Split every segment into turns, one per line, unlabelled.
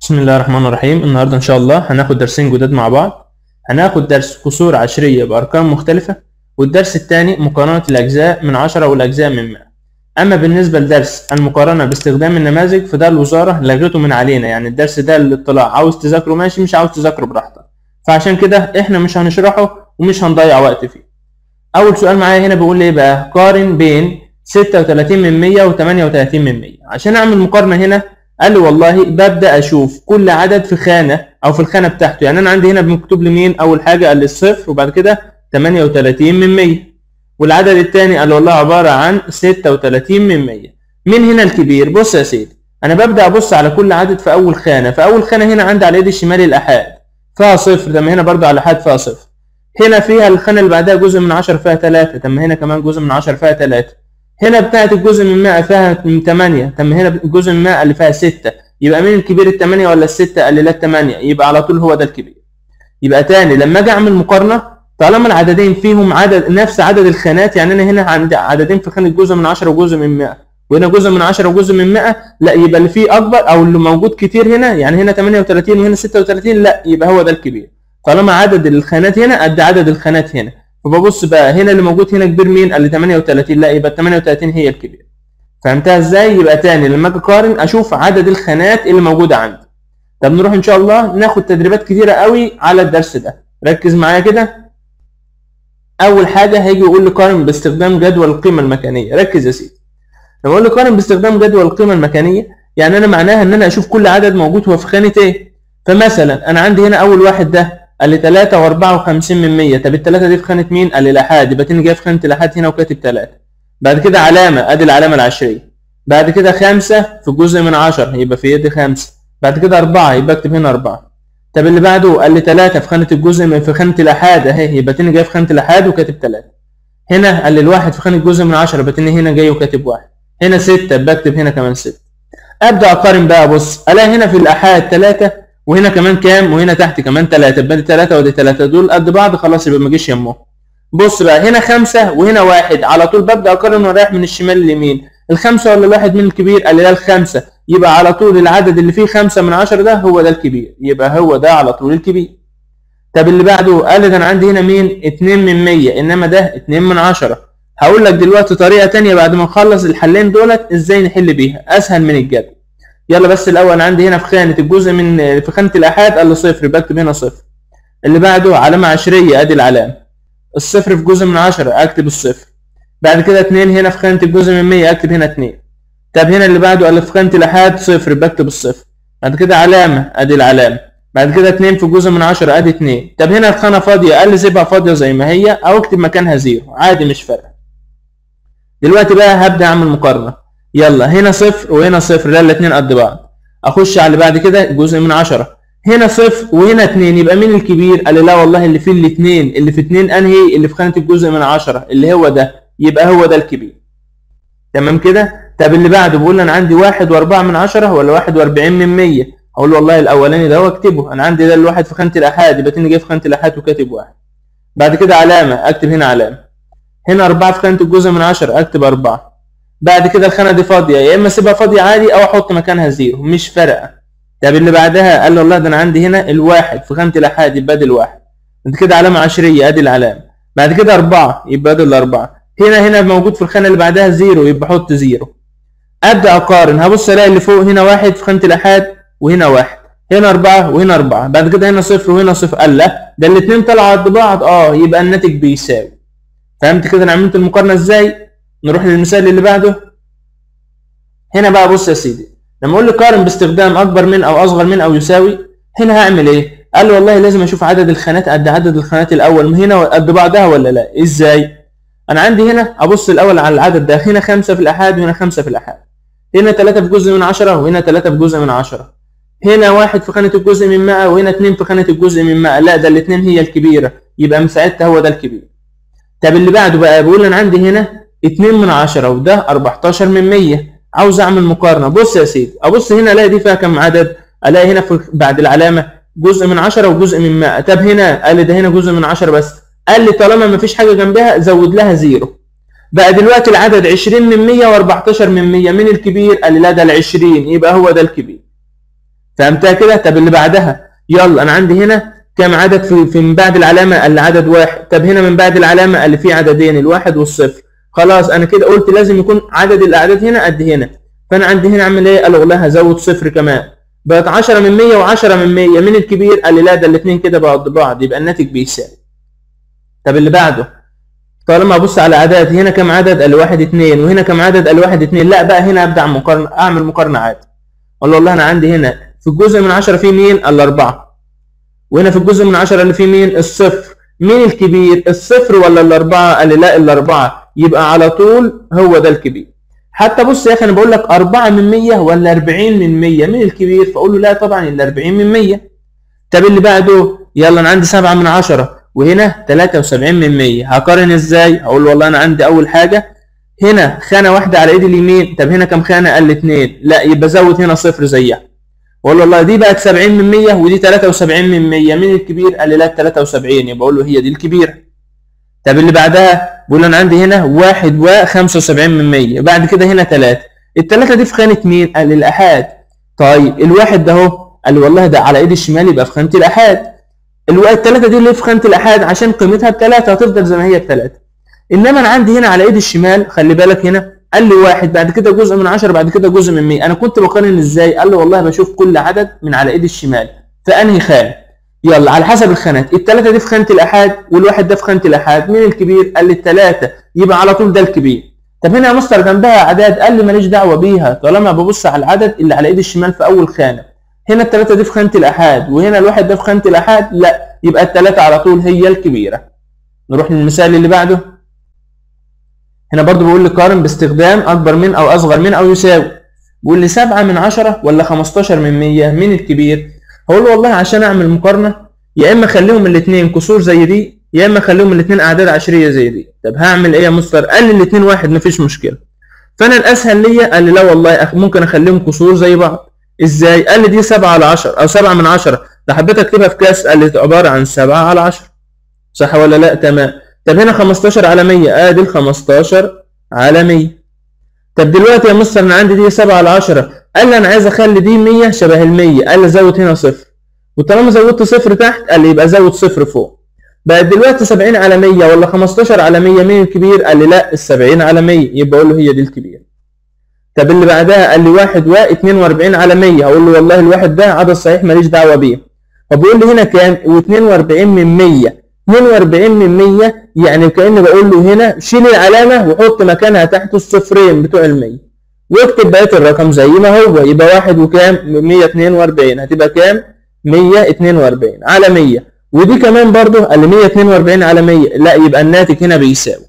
بسم الله الرحمن الرحيم النهارده ان شاء الله هناخد درسين جداد مع بعض هناخد درس كسور عشرية بأرقام مختلفة والدرس الثاني مقارنة الأجزاء من عشرة والأجزاء من مئة أما بالنسبة لدرس المقارنة باستخدام النماذج فده الوزارة لغته من علينا يعني الدرس ده للاطلاع عاوز تذاكره ماشي مش عاوز تذاكره براحتك فعشان كده احنا مش هنشرحه ومش هنضيع وقت فيه أول سؤال معايا هنا بيقول لي إيه بقى قارن بين 36 من 100 و 38 من 100 عشان أعمل مقارنة هنا قال لي والله ببدا اشوف كل عدد في خانه او في الخانه بتاعته يعني انا عندي هنا مكتوب لي مين اول حاجه قال لي الصفر وبعد كده 38 من 100 والعدد الثاني قال لي والله عباره عن 36 من 100 مين هنا الكبير بص يا سيدي انا ببدا ابص على كل عدد في اول خانه فاول خانه هنا عندي على ايدي الشمال الاحاد فيها صفر طب هنا برضو على الاحاد فيها صفر هنا فيها الخانه اللي بعدها جزء من 10 فيها 3 طب هنا كمان جزء من 10 فيها 3 هنا بتاعت الجزء من 100 فيها من 8 طب هنا الجزء من 100 اللي فيها 6 يبقى مين الكبير الثمانية ولا الستة قال لي لا الثمانية يبقى على طول هو ده الكبير يبقى تاني لما اجي اعمل مقارنة طالما العددين فيهم عدد نفس عدد الخانات يعني انا هنا عندي عددين في خانة جزء من 10 وجزء من 100 وهنا جزء من 10 وجزء من 100 لا يبقى اللي فيه اكبر او اللي موجود كتير هنا يعني هنا 38 وهنا 36 لا يبقى هو ده الكبير طالما عدد الخانات هنا قد عدد الخانات هنا فببص بقى هنا اللي موجود هنا كبير مين قال لي 38 لا يبقى 38 هي الكبير فهمتها ازاي يبقى تاني لما اجي اقارن اشوف عدد الخانات اللي موجوده عندي طب نروح ان شاء الله ناخد تدريبات كتيره قوي على الدرس ده ركز معايا كده اول حاجه هيجي يقول لي قارن باستخدام جدول القيمه المكانيه ركز يا سيدي لما اقول لي قارن باستخدام جدول القيمه المكانيه يعني انا معناها ان انا اشوف كل عدد موجود هو في خانه ايه فمثلا انا عندي هنا اول واحد ده قال لي 3 و54 من 100 طب الثلاثه دي في خانه مين قال لي الاحاد يبقى تاني جاي في خانه الاحاد هنا وكاتب 3 بعد كده علامة ادي العلامة العشرية بعد كده خمسة في جزء من عشرة يبقى في يدي خمسة بعد كده أربعة يبقى اكتب هنا أربعة طب اللي بعده قال لي تلاتة في خانة الجزء من في خانة الأحاد أهي يبقى تاني جاي في خانة الأحاد وكاتب تلاتة هنا قال لي الواحد في خانة جزء من عشرة يبقى تاني هنا جاي وكاتب واحد هنا ستة بكتب هنا كمان ستة أبدأ أقارن بقى بص ألاقي هنا في الأحاد تلاتة وهنا كمان كام وهنا تحت كمان تلاتة يبقى دي تلاتة ودي تلاتة دول قد بعض خلاص يبقى ما جيش يمهم بص بقى هنا خمسة وهنا واحد على طول ببدأ أقارن ورايح من الشمال لليمين الخمسة ولا الواحد من الكبير قال لي لا الخمسة يبقى على طول العدد اللي فيه خمسة من عشرة ده هو ده الكبير يبقى هو ده على طول الكبير طب اللي بعده قال لي ده أنا عندي هنا مين اتنين من مية إنما ده اتنين من عشرة هقول لك دلوقتي طريقة تانية بعد ما نخلص الحلين دولت ازاي نحل بيها أسهل من الجدول يلا بس الأول أنا عندي هنا في خانة الجزء من في خانة الآحاد قال لي صفر بكتب هنا صفر اللي بعده علامة عشرية أدي العلامة الصفر في جزء من عشرة اكتب الصفر بعد كده اتنين هنا في خانة الجزء من مية اكتب هنا اتنين طب هنا اللي بعده قال في خانة الأحاد صفر بكتب الصفر بعد كده علامة ادي العلامة بعد كده اتنين في جزء من عشرة ادي اتنين طب هنا الخانة فاضية قال لي سيبها فاضية زي ما هي او اكتب مكانها زيرو عادي مش فارقة دلوقتي بقى هبدأ اعمل مقارنة يلا هنا صفر وهنا صفر لا الاتنين قد بعض اخش على اللي بعد كده جزء من عشرة هنا صفر وهنا اتنين يبقى مين الكبير؟ قال لي لا والله اللي فيه الاتنين اللي في اتنين انهي؟ اللي في خانة الجزء من عشرة اللي هو ده يبقى هو ده الكبير. تمام كده؟ طب اللي بعده بيقول لي انا عندي واحد واربعة من عشرة ولا واحد واربعين من مية؟ اقول له والله الاولاني ده هو اكتبه انا عندي ده الواحد في خانة الاحاد يبقى تاني جاي في خانة الاحاد وكاتب واحد. بعد كده علامة اكتب هنا علامة. هنا أربعة في خانة الجزء من عشرة اكتب أربعة. بعد كده الخانة دي فاضية يا إما أسيبها فاضية عادي أو أحط مكانها زيرو مش فارقة. طب اللي بعدها قال له والله ده انا عندي هنا الواحد في خانه الاحاد يبقى ادي الواحد بعد كده علامه عشريه ادي العلامه بعد كده اربعه يبقى ادي الاربعه هنا هنا موجود في الخانه اللي بعدها زيرو يبقى احط زيرو ابدا اقارن هبص الاقي اللي فوق هنا واحد في خانه الاحاد وهنا واحد هنا أربعة وهنا أربعة بعد كده هنا صفر وهنا صفر قال لا ده الاتنين طلعوا قد بعض اه يبقى الناتج بيساوي فهمت كده انا عملت المقارنة ازاي نروح للمثال اللي بعده هنا بقى بص يا سيدي لما اقول لي قارن باستخدام اكبر من او اصغر من او يساوي هنا هعمل ايه قال لي والله لازم اشوف عدد الخانات قد عدد الخانات الاول هنا قد بعضها ولا لا ازاي انا عندي هنا ابص الاول على العدد ده هنا خمسة في الاحاد وهنا خمسة في الاحاد هنا ثلاثة في جزء من عشرة وهنا ثلاثة في جزء من عشرة هنا واحد في خانة الجزء من 100 وهنا اتنين في خانة الجزء من 100 لا ده الاتنين هي الكبيرة يبقى مساعدتها هو ده الكبير طب اللي بعده بقى بيقول انا عندي هنا اتنين من عشرة وده 14 من 100 عاوز اعمل مقارنه بص يا سيدي ابص هنا الاقي دي فيها كم عدد الاقي هنا في بعد العلامه جزء من 10 وجزء من 100 طب هنا قال لي ده هنا جزء من 10 بس قال لي طالما ما فيش حاجه جنبها زود لها زيرو بقى دلوقتي العدد 20 من 100 و14 من 100 مين الكبير قال لي لا ده ال 20 يبقى هو ده الكبير فهمتها كده طب اللي بعدها يلا انا عندي هنا كام عدد في, في من بعد العلامه اللي عدد واحد طب هنا من بعد العلامه اللي فيه عددين الواحد والصفر خلاص انا كده قلت لازم يكون عدد الاعداد هنا قد هنا فانا عندي هنا اعمل ايه قال والله هزود صفر كمان بقت 10 من 100 و10 من 100 مين الكبير قال لي لا ده الاثنين كده بقوا قد بعض يبقى الناتج بيساوي طب اللي بعده طالما ابص على اعداد هنا كم عدد قال لي 1 2 وهنا كم عدد قال لي 1 2 لا بقى هنا ابدا مقارنه اعمل مقارنه عادي اقول له والله انا عندي هنا في الجزء من 10 في مين قال لي 4 وهنا في الجزء من 10 اللي فيه مين الصفر مين الكبير الصفر ولا الأربعة قال لي لا الأربعة يبقى على طول هو ده الكبير حتى بص يا أخي أنا بقول لك 4 من 100 ولا 40 من 100 مين الكبير فأقول له لا طبعا ال 40 من 100 طب اللي بعده يلا أنا عندي 7 من 10 وهنا 73 من 100 هقارن ازاي هقول له والله انا عندي اول حاجه هنا خانه واحده على ايدي اليمين طب هنا كام خانه قال لي 2 لا يبقى زود هنا صفر زيها واقول له والله دي بقت 70 من 100 ودي 73 من 100 مين الكبير قال لي لا 73 يبقى اقول له هي دي الكبيره طب اللي بعدها بقول انا عندي هنا 1 و 75 من 100 بعد كده هنا 3 الثلاثه دي في خانه مين قال لي الاحاد طيب الواحد ده اهو قال لي والله ده على ايدي الشمال يبقى في خانه الاحاد الثلاثه دي اللي في خانه الاحاد عشان قيمتها بثلاثه هتفضل زي ما هي بثلاثه انما انا عندي هنا على ايدي الشمال خلي بالك هنا قال لي واحد بعد كده جزء من 10 بعد كده جزء من 100 انا كنت بقارن ازاي قال لي والله بشوف كل عدد من على ايدي الشمال فانهي خانه يلا على حسب الخانات الثلاثه دي في خانه الاحاد والواحد ده في خانه الاحاد مين الكبير قال لي الثلاثه يبقى على طول ده الكبير طب هنا يا مستر جنبها اعداد قال لي ماليش دعوه بيها طالما ببص على العدد اللي على ايدي الشمال في اول خانه هنا الثلاثه دي في خانه الاحاد وهنا الواحد ده في خانه الاحاد لا يبقى الثلاثه على طول هي الكبيره نروح للمثال اللي بعده هنا برضو بيقول لي قارن باستخدام اكبر من او اصغر من او يساوي بيقول لي 7 من 10 ولا 15 من 100 مين الكبير هقول له والله عشان اعمل مقارنه يا اما اخليهم الاثنين كسور زي دي يا اما اخليهم الاثنين اعداد عشريه زي دي طب هعمل ايه يا مستر قال لي الاثنين واحد مفيش مشكله فانا الاسهل ليا قال لي لا والله ممكن اخليهم كسور زي بعض ازاي قال لي دي 7 على 10 او 7 من 10 لو حبيت اكتبها في كاس قال لي عباره عن 7 على 10 صح ولا لا تمام طب هنا 15 على 100 ادي ال 15 على 100 طب دلوقتي يا مستر انا عندي دي 7 على 10 قال لي انا عايز اخلي دي 100 شبه ال 100 قال لي زود هنا صفر وطالما زودت صفر تحت قال لي يبقى زود صفر فوق بقت دلوقتي 70 على 100 ولا 15 على 100 مين الكبير قال لي لا ال 70 على 100 يبقى اقول له هي دي الكبير طب اللي بعدها قال لي 1 و 42 على 100 هقول له والله الواحد ده عدد صحيح ماليش دعوه بيه فبيقول لي هنا كام و42 من 100 42 من 100 يعني كأني بقول له هنا شيل العلامة وحط مكانها تحت الصفرين بتوع ال 100 واكتب بقية الرقم زي ما هو يبقى واحد وكام 142 هتبقى كام 142 على 100 ودي كمان برضه قال لي 142 على 100 لا يبقى الناتج هنا بيساوي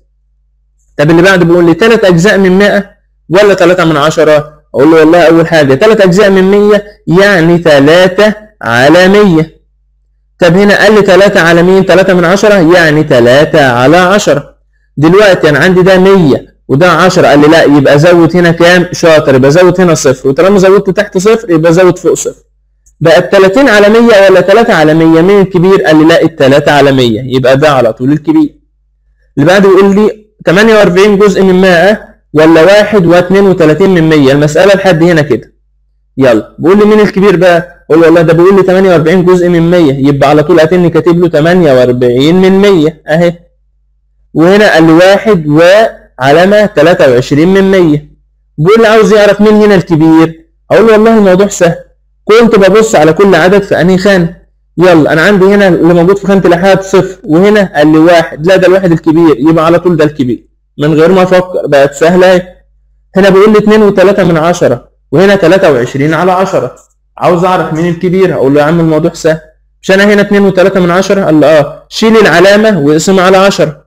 طب اللي بعده بيقول لي 3 أجزاء من 100 ولا 3 من 10 أقول له والله أول حاجة 3 أجزاء من 100 يعني 3 على 100 طب هنا قال لي 3 على مين 3 من 10 يعني 3 على 10 دلوقتي انا عندي ده 100 وده 10 قال لي لا يبقى زود هنا كام شاطر يبقى زود هنا صفر وطالما زودت تحت صفر يبقى زود فوق صفر بقت 30 على 100 ولا 3 على 100 مين الكبير قال لي لا ال 3 على 100 يبقى ده على طول الكبير اللي بعده يقول لي 48 جزء من 100 ولا 1 و32 من 100 المسألة لحد هنا كده يلا بيقول لي مين الكبير بقى قول والله ده بيقول لي 48 جزء من 100 يبقى على طول اتني كاتب له 48 من 100 اهي وهنا قال لي واحد وعلامه 23 من 100 بيقول لي عاوز يعرف مين هنا الكبير اقول له والله الموضوع سهل كنت ببص على كل عدد في انهي خانه يلا انا عندي هنا اللي موجود في خانه الاحاد صفر وهنا قال لي واحد لا ده الواحد الكبير يبقى على طول ده الكبير من غير ما افكر بقت سهله اهي هنا بيقول لي 2 و3 من 10 وهنا 23 على 10 عاوز اعرف مين الكبير اقول له يا عم الموضوع سهل مش انا هنا 2 و3 من 10 قال لي اه شيل العلامه واقسم على 10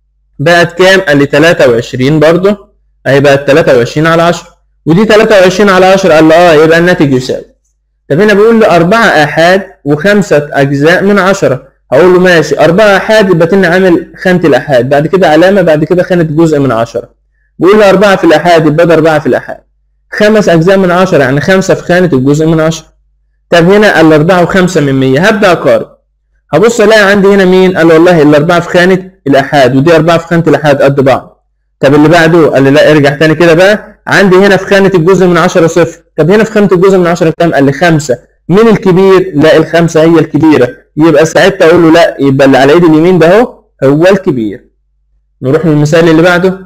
بقت كام قال لي 23 برضه اهي بقت 23 على 10 ودي 23 على 10 قال لي اه يبقى الناتج يساوي طب هنا بيقول لي 4 احاد وخمسة اجزاء من 10 هقول له ماشي 4 احاد يبقى تاني عامل خانه الاحاد بعد كده علامه بعد كده خانه جزء من 10 بيقول لي 4 في الاحاد يبقى ده 4 في الاحاد خمس أجزاء من عشرة يعني خمسة في خانة الجزء من عشرة طب هنا الأربعة وخمسة من مية هبدأ أقارن هبص ألاقي عندي هنا مين؟ قال والله الأربعة في خانة الآحاد ودي أربعة في خانة الآحاد قد بعض طب اللي بعده قال لي لا ارجع تاني كده بقى عندي هنا في خانة الجزء من عشرة صفر طب هنا في خانة الجزء من عشرة كام؟ قال لي خمسة مين الكبير لا الخمسة هي الكبيرة يبقى ساعتها اقول له لا يبقى اللي على ايد اليمين ده اهو هو الكبير نروح للمثال اللي بعده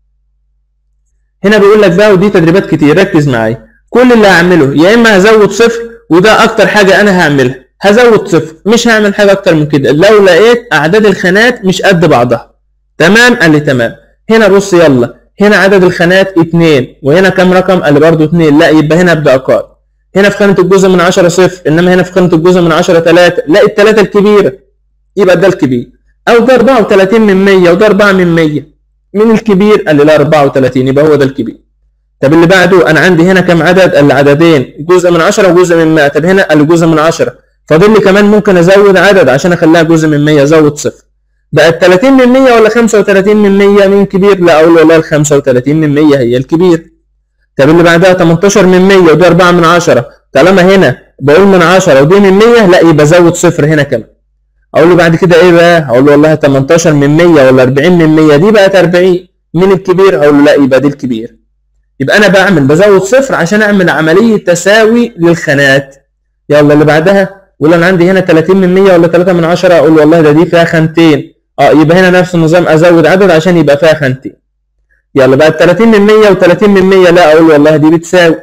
هنا بيقول لك بقى ودي تدريبات كتير ركز معايا كل اللي هعمله يا اما هزود صفر وده اكتر حاجة انا هعملها هزود صفر مش هعمل حاجة اكتر من كده لو لقيت اعداد الخانات مش قد بعضها تمام قال لي تمام هنا بص يلا هنا عدد الخانات اتنين وهنا كام رقم قال لي برضه اتنين لا يبقى هنا ابدا اقارن هنا في خانة الجزء من 10 صفر انما هنا في خانة الجزء من 10 3 لا التلاتة الكبيرة يبقى ده الكبير او ده 34 من 100 وده 4 من 100 مين الكبير قال لي لا 34 يبقى هو ده الكبير طب اللي بعده انا عندي هنا كام عدد قال لي عددين جزء من 10 وجزء من 100 طب هنا قال لي جزء من 10 فاضل لي كمان ممكن ازود عدد عشان اخليها جزء من 100 ازود صفر بقت 30 من 100 ولا 35 من 100 مين كبير لا اقول والله ال 35 من 100 هي الكبير طب اللي بعدها 18 من 100 ودي 4 من 10 طالما هنا بقول من 10 ودي من 100 لا يبقى زود صفر هنا كمان اقول له بعد كده ايه بقى اقول له والله 18 من 100 ولا 40 من 100 دي بقت 40 مين الكبير اقول له لا يبقى دي الكبير يبقى انا بعمل بزود صفر عشان اعمل عمليه تساوي للخانات يلا اللي بعدها يقول انا عندي هنا 30 من 100 ولا 3 من 10 اقول له والله ده دي فيها خانتين اه يبقى هنا نفس النظام ازود عدد عشان يبقى فيها خانتين يلا بقت 30 من 100 و30 من 100 لا اقول والله دي بتساوي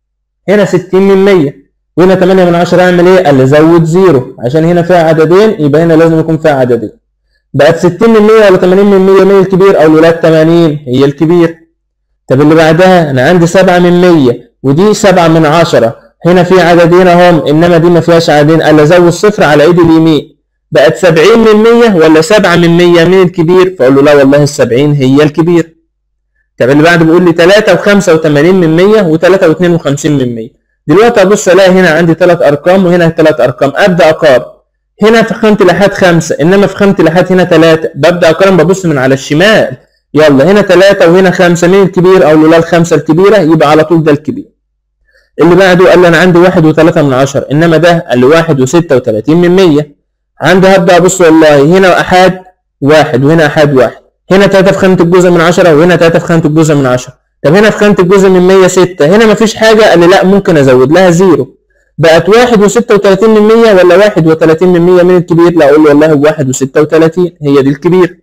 هنا 60 من 100 وهنا 8 من 10 اعمل ايه؟ قال لي زود زيرو عشان هنا فيها عددين يبقى هنا لازم يكون فيها عددين بقت 60 من 100 ولا 80 من 100 مين الكبير؟ اقول له لا 80 هي الكبير طب اللي بعدها انا عندي 7 من 100 ودي 7 من 10 هنا في عددين اهم انما دي ما فيهاش عددين قال لي زود صفر على ايدي اليمين بقت 70 من 100 ولا 7 من 100 مين الكبير؟ فاقول له لا والله ال 70 هي الكبير طب اللي بعده بيقول لي 3 و85 من 100 و3 و52 من 100 دلوقتي ابص الاقي هنا عندي ثلاث ارقام وهنا ثلاث ارقام ابدا اقارن هنا في خانه الاحاد خمسه انما في خانه الاحاد هنا ثلاثه ببدا اقارن ببص من على الشمال يلا هنا ثلاثه وهنا خمسه مين الكبير اقول له لا الخمسه الكبيره يبقى على طول ده الكبير اللي بعده قال لي انا عندي واحد وثلاثة من عشرة انما ده قال لي واحد وستة وثلاثين من مية عندي هبدا ابص والله هنا احاد واحد وهنا احاد واحد هنا تلاتة في خانة الجزء من عشرة وهنا تلاتة في خانة الجزء من عشرة طب هنا في خانة الجزء من 100 6 هنا مفيش حاجة قال لي لا ممكن ازود لها زيرو بقت واحد وستة وتلاتين من 100 ولا واحد وتلاتين من 100 من الكبير لا اقول له والله واحد وستة وتلاتين هي دي الكبير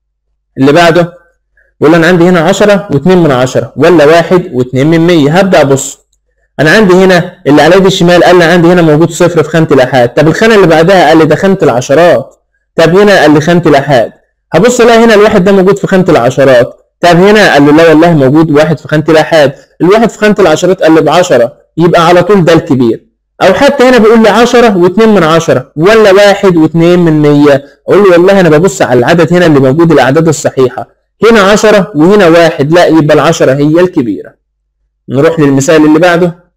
اللي بعده يقول انا عندي هنا 10 و2 من 10 ولا واحد و2 من 100 هبدا ابص انا عندي هنا اللي على يدي الشمال قال لي عندي هنا موجود صفر في خانه الاحاد طب الخانه اللي بعدها قال لي ده خانه العشرات طب هنا قال لي خانه الاحاد هبص الاقي هنا الواحد ده موجود في خانه العشرات طب هنا قال لي لا والله موجود واحد في خانه الاحاد الواحد في خانه العشرات قال لي ب 10 يبقى على طول ده الكبير او حتى هنا بيقول لي 10 و2 من 10 ولا واحد و2 من 100 اقول له والله انا ببص على العدد هنا اللي موجود الاعداد الصحيحه هنا 10 وهنا واحد لا يبقى ال 10 هي الكبيره نروح للمثال اللي بعده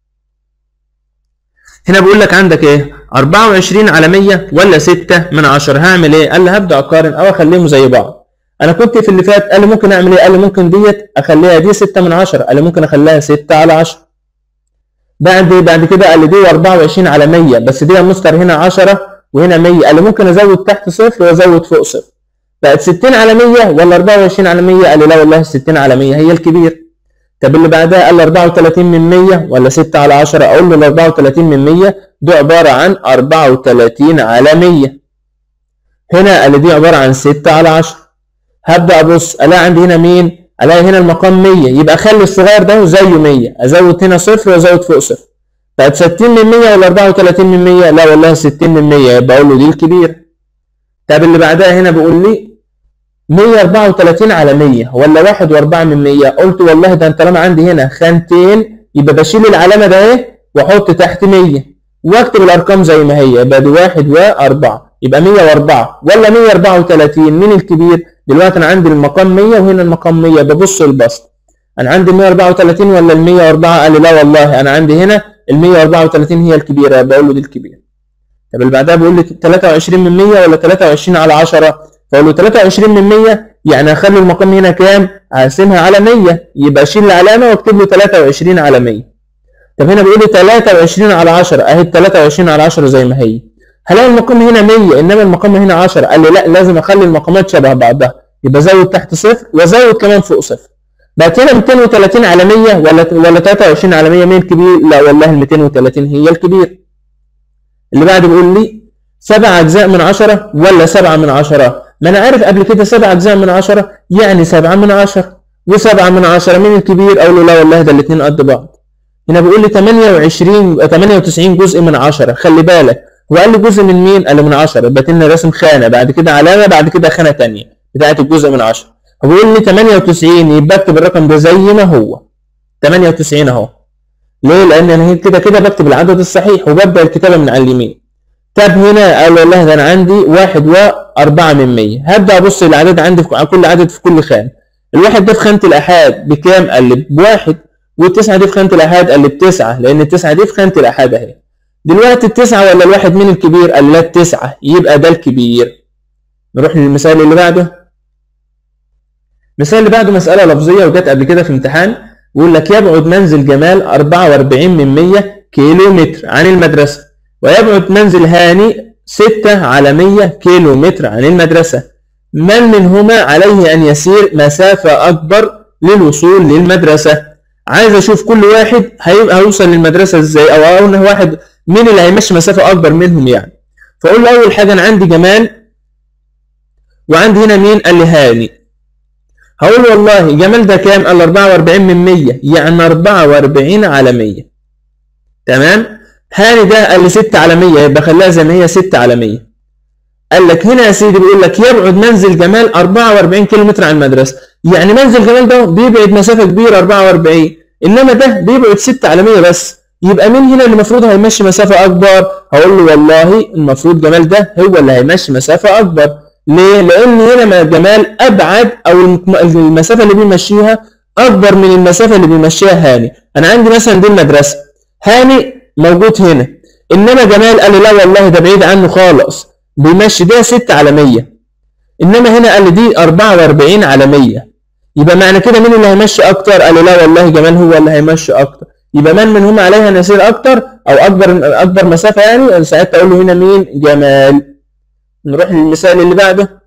هنا بيقول لك عندك ايه 24 على 100 ولا 6 من 10 هعمل ايه قال لي هبدا اقارن او اخليهم زي بعض انا كنت في اللي فات قال لي ممكن اعمل ايه قال لي ممكن ديت اخليها دي 6 من 10 قال لي ممكن اخليها 6 على 10 بعد بعد كده قال لي دي 24 على 100 بس دي يا مستر هنا 10 وهنا 100 قال لي ممكن ازود تحت صفر وازود فوق صفر بقت 60 على 100 ولا 24 على 100 قال لي لا والله 60 على 100 هي الكبير طب اللي بعدها قال لي 34 من 100 ولا 6 على 10 اقول له ال 34 من 100 دي عباره عن 34 على 100 هنا قال لي دي عباره عن 6 على 10 هبدا ابص الاقي عندي هنا مين الاقي هنا المقام 100 يبقى اخلي الصغير ده زيه 100 ازود هنا صفر وازود فوق صفر بقت 60 من 100 ولا 34 من 100 لا والله 60 من 100 يبقى اقول له دي الكبير طب اللي بعدها هنا بيقول لي 134 على 100 ولا 1 و4 من 100 قلت والله ده انت طالما عندي هنا خانتين يبقى بشيل العلامه ده ايه واحط تحت 100 واكتب الارقام زي ما هي يبقى دي 1 و4 يبقى 104 ولا 134 مين الكبير دلوقتي انا عندي المقام 100 وهنا المقام 100 ببص البسط انا عندي 134 ولا ال 104 قال لي لا والله انا عندي هنا ال 134 هي الكبيره بقول له دي الكبيره طب اللي بعدها بيقول لي 23 من 100 ولا 23 على 10 فاقول له 23 من 100 يعني اخلي المقام هنا كام اقسمها على 100 يبقى اشيل العلامه واكتب له 23 على 100 طب هنا بيقول لي 23 على 10 اهي 23 على 10 زي ما هي هلاقي المقام هنا 100 انما المقام هنا 10 قال لي لا لازم اخلي المقامات شبه بعضها يبقى زود تحت صفر وازود كمان فوق صفر بقت هنا 230 على 100 ولا ولا 23 على 100 مين الكبير؟ لا والله ال 230 هي الكبير اللي بعد بيقول لي سبع اجزاء من عشرة ولا سبعة من عشرة ما انا عارف قبل كده سبع اجزاء من عشرة يعني سبعة من عشرة وسبعة من عشرة مين الكبير اقول له لا والله ده الاتنين قد بعض هنا بيقول لي 28 98 جزء من 10 خلي بالك وقال لي جزء من مين؟ قال لي من 10 يبقى لنا رسم خانه بعد كده علامه بعد كده خانه ثانيه بتاعت الجزء من 10 هو بيقول لي 98 يبقى اكتب الرقم ده زي ما هو 98 اهو ليه؟ لان انا كده كده بكتب العدد الصحيح وببدا الكتابه من على اليمين طب هنا قال والله ده انا عندي 1 و4 من 100 هبدا ابص للعدد عندي في كل عدد في كل خانه الواحد ده في خانه الاحاد بكام؟ قال لي بواحد والتسعة دي في خانة الآحاد قال لي بتسعة لأن التسعة دي في خانة الآحاد أهي دلوقتي التسعة ولا الواحد مين الكبير؟ قال لا التسعة يبقى ده الكبير نروح للمثال اللي بعده المثال اللي بعده مسألة لفظية وجت قبل كده في امتحان بيقول لك يبعد منزل جمال 44 من 100 كيلو متر عن المدرسة ويبعد منزل هاني 6 على 100 كيلو متر عن المدرسة من منهما عليه أن يسير مسافة أكبر للوصول للمدرسة عايز اشوف كل واحد هيبقى هيوصل للمدرسه ازاي او اقول واحد مين اللي هيمشي مسافه اكبر منهم يعني فاقول له اول حاجه انا عندي جمال وعندي هنا مين قال لي هاني هقول له والله جمال ده كام قال 44 من 100 يعني 44 على 100 تمام هاني ده قال لي 6 على 100 يبقى خليها زي ما هي 6 على 100 قال لك هنا يا سيدي بيقول لك يبعد منزل جمال 44 كيلو متر عن المدرسه يعني منزل جمال ده بيبعد مسافه كبيره 44 انما ده بيبعد 6 على 100 بس يبقى مين هنا اللي المفروض هيمشي مسافه اكبر هقول له والله المفروض جمال ده هو اللي هيمشي مسافه اكبر ليه لان هنا جمال ابعد او المسافه اللي بيمشيها اكبر من المسافه اللي بيمشيها هاني انا عندي مثلا دي المدرسه هاني موجود هنا انما جمال قال لي لا والله ده بعيد عنه خالص بيمشي ده 6 على 100 انما هنا قال لي دي 44 على 100 يبقى معنى كده مين اللي هيمشي اكتر قال لي لا والله جمال هو اللي هيمشي اكتر يبقى من منهم عليها نسير اكتر او اكبر اكبر مسافه يعني ساعتها اقول له هنا مين جمال نروح للمثال اللي بعده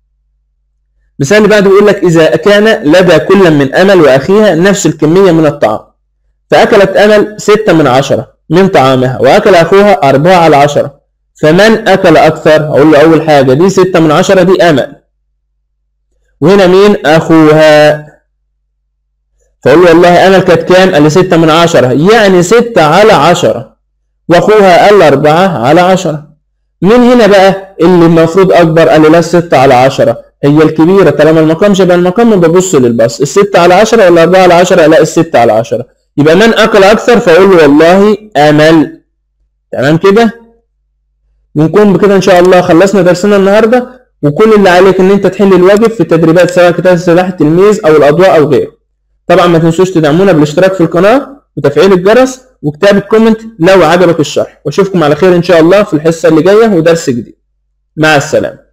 المثال اللي بعده بيقول لك اذا كان لدى كل من امل واخيها نفس الكميه من الطعام فاكلت امل 6 من 10 من طعامها واكل اخوها 4 على 10 فمن اكل اكثر اقول له اول حاجه دي 6 من 10 دي امل وهنا مين اخوها فاقول له والله امل كانت كام قال لي 6 من 10 يعني 6 على 10 واخوها قال 4 على 10 مين هنا بقى اللي المفروض اكبر قال لي لا 6 على 10 هي الكبيره طالما المقام شبه المقام ببص للباص ال 6 على 10 ولا 4 على 10 لا ال 6 على 10 يبقى من اكل اكثر فاقول له والله امل تمام كده ونكون بكده ان شاء الله خلصنا درسنا النهارده وكل اللي عليك ان انت تحل الواجب في التدريبات سواء كتابه سلاح التلميذ او الاضواء او غيره طبعا ما تنسوش تدعمونا بالاشتراك في القناه وتفعيل الجرس وكتابه كومنت لو عجبك الشرح واشوفكم على خير ان شاء الله في الحصه اللي جايه ودرس جديد مع السلامه